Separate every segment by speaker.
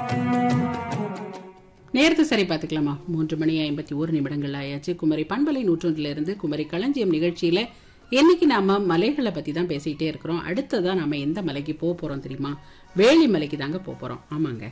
Speaker 1: நேரத்தை சரி பார்த்துக்கலாமா மூன்று மணி ஐம்பத்தி ஒரு நிமிடங்கள் ஆயாச்சு குமரி பண்பலை நூற்றொன்றுல இருந்து குமரி களஞ்சியம் நிகழ்ச்சியில இன்னைக்கு நாம மலைகளை பத்தி தான் பேசிக்கிட்டே இருக்கிறோம் அடுத்ததா நாம எந்த மலைக்கு போக போறோம் தெரியுமா வேலி மலைக்கு தாங்க போக போறோம் ஆமாங்க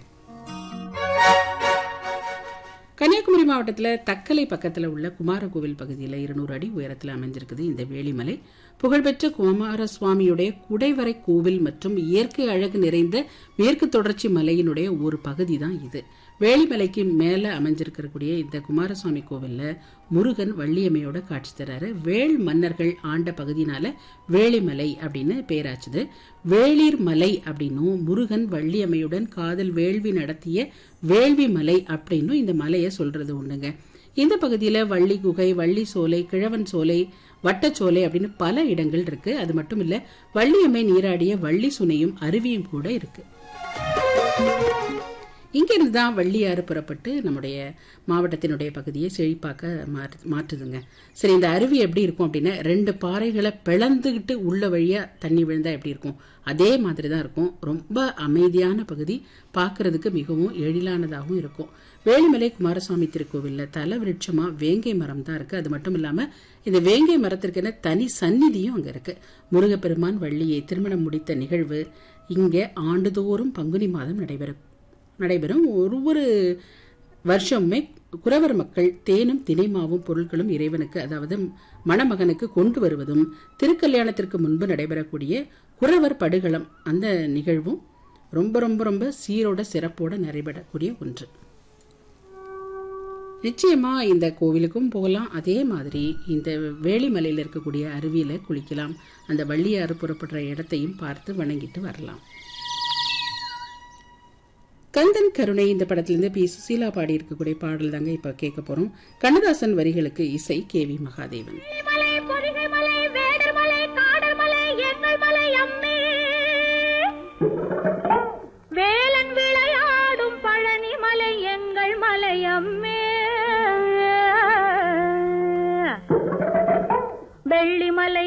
Speaker 1: கன்னியாகுமரி மாவட்டத்தில் தக்கலை பக்கத்தில் உள்ள குமாரகோவில் பகுதியில் இருநூறு அடி உயரத்தில் அமைஞ்சிருக்குது இந்த வேலிமலை புகழ்பெற்ற குமாரசுவாமியுடைய குடைவரை கோவில் மற்றும் இயற்கை அழகு நிறைந்த மேற்கு தொடர்ச்சி மலையினுடைய ஒரு பகுதி தான் இது வேலிமலைக்கு மேலே அமைஞ்சிருக்கக்கூடிய இந்த குமாரசுவாமி கோவில்ல முருகன் வள்ளியம்மையோட காட்சி தராரு வேள் மன்னர்கள் ஆண்ட பகுதினால வேளிமலை அப்படின்னு பேராச்சுது வேளிர் மலை அப்படின்னும் முருகன் வள்ளியம்மையுடன் காதல் வேள்வி நடத்திய வேள்வி மலை அப்படின்னும் இந்த மலையை சொல்றது உண்டுங்க இந்த பகுதியில வள்ளி குகை வள்ளி சோலை கிழவன் சோலை வட்டச்சோலை அப்படின்னு பல இடங்கள் இருக்கு அது மட்டும் இல்ல வள்ளியம்மை நீராடிய வள்ளி சுனையும் அருவியும் கூட இருக்கு இங்கிருந்து தான் வள்ளியாறு புறப்பட்டு நம்முடைய மாவட்டத்தினுடைய பகுதியை செழிப்பாக்க மாற்று மாற்றுதுங்க சரி இந்த அருவி எப்படி இருக்கும் அப்படின்னா ரெண்டு பாறைகளை பிளந்துக்கிட்டு உள்ள வழியா தண்ணி விழுந்தா எப்படி இருக்கும் அதே மாதிரி தான் இருக்கும் ரொம்ப அமைதியான பகுதி பார்க்கறதுக்கு மிகவும் எழிலானதாகவும் இருக்கும் வேலிமலை குமாரசுவாமி திருக்கோவிலில் தல விருட்சமா வேங்கை மரம் தான் இருக்கு அது மட்டும் இல்லாம இந்த வேங்கை மரத்திற்கென தனி சந்நிதியும் அங்க இருக்கு முருகப்பெருமான் வள்ளியை திருமணம் முடித்த நிகழ்வு இங்கே ஆண்டுதோறும் பங்குனி மாதம் நடைபெறும் நடைபெறும் ஒவ்வொரு வருஷமுமே குறவர் மக்கள் தேனும் தினைமாவும் பொருட்களும் இறைவனுக்கு அதாவது மணமகனுக்கு கொண்டு வருவதும் திருக்கல்யாணத்திற்கு முன்பு நடைபெறக்கூடிய குறவர் படுகளம் அந்த நிகழ்வும் ரொம்ப ரொம்ப ரொம்ப சீரோட சிறப்போட நடைபெறக்கூடிய ஒன்று நிச்சயமா இந்த கோவிலுக்கும் போகலாம் அதே மாதிரி இந்த வேளிமலையில் இருக்கக்கூடிய அருவியில குளிக்கலாம் அந்த வள்ளியாறு புறப்படுற இடத்தையும் பார்த்து வணங்கிட்டு வரலாம் கந்தன் கருணை இந்த படத்திலிருந்து பி சுசீலா பாடி இருக்கக்கூடிய பாடல் தாங்க இப்ப கேட்க போறோம் கண்ணதாசன் வரிகளுக்கு இசை கே வி மகாதேவன்
Speaker 2: மலை பொதிகை மலை வேடர் மலை காடர் மலை எங்கள் மலை அம்மே வேலன் விளையாடும் பழனி மலை எங்கள் மலை அம்மே வெள்ளிமலை